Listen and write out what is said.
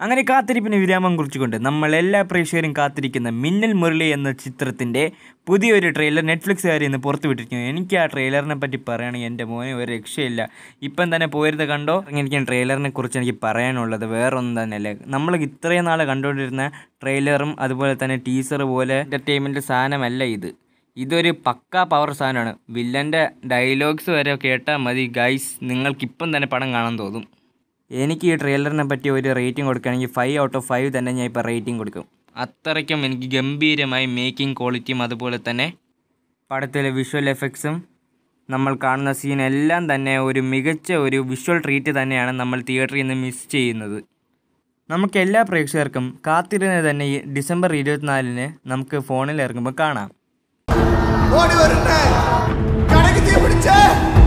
അങ്ങനെ കാത്തിരിപ്പിന് വിരാമം കുറിച്ചുകൊണ്ട് നമ്മൾ എല്ലാ പ്രേക്ഷകരും കാത്തിരിക്കുന്ന മിന്നൽ മുരളി എന്ന ചിത്രത്തിൻ്റെ പുതിയൊരു ട്രെയിലർ നെറ്റ്ഫ്ലിക്സുകാർ ഇന്ന് പുറത്തുവിട്ടിരിക്കുന്നു എനിക്ക് ആ ട്രെയിലറിനെ പറ്റി പറയുകയാണെങ്കിൽ എൻ്റെ മോനെ ഒരു രക്ഷയില്ല ഇപ്പം തന്നെ പോയിരുന്നത് കണ്ടോ എനിക്ക് ട്രെയിലറിനെ കുറിച്ച് എനിക്ക് പറയാനുള്ളത് വേറൊന്നും തന്നെയല്ല നമ്മൾ ഇത്രയും നാൾ കണ്ടുകൊണ്ടിരുന്ന ട്രെയിലറും അതുപോലെ തന്നെ ടീസർ പോലെ എൻ്റർടൈൻമെൻറ്റ് സാധനമല്ല ഇത് ഇതൊരു പക്കാ പവർ സാധനമാണ് വില്ലൻ്റെ ഡയലോഗ്സ് വരെ കേട്ടാൽ മതി ഗൈസ് നിങ്ങൾക്കിപ്പം തന്നെ പടം കാണാൻ തോന്നും എനിക്ക് ഈ ട്രെയിലറിനെ പറ്റി ഒരു റേറ്റിംഗ് കൊടുക്കുകയാണെങ്കിൽ ഫൈവ് ഔട്ട് ഓഫ് ഫൈവ് തന്നെ ഞാൻ ഇപ്പോൾ റേറ്റിംഗ് കൊടുക്കും അത്രയ്ക്കും എനിക്ക് ഗംഭീരമായി മേക്കിംഗ് ക്വാളിറ്റിയും അതുപോലെ തന്നെ പടത്തിലെ വിഷ്വൽ എഫക്ട്സും നമ്മൾ കാണുന്ന സീൻ എല്ലാം തന്നെ ഒരു മികച്ച ഒരു വിഷ്വൽ ട്രീറ്റ് തന്നെയാണ് നമ്മൾ തിയേറ്ററിൽ നിന്ന് മിസ് ചെയ്യുന്നത് നമുക്ക് എല്ലാ പ്രേക്ഷകർക്കും കാത്തിരുന്ന് തന്നെ ഈ ഡിസംബർ ഇരുപത്തിനാലിന് നമുക്ക് ഫോണിൽ ഇറങ്ങുമ്പോൾ കാണാം ഓടി വരണേ കടക്ക് തീ പിടിച്ചേ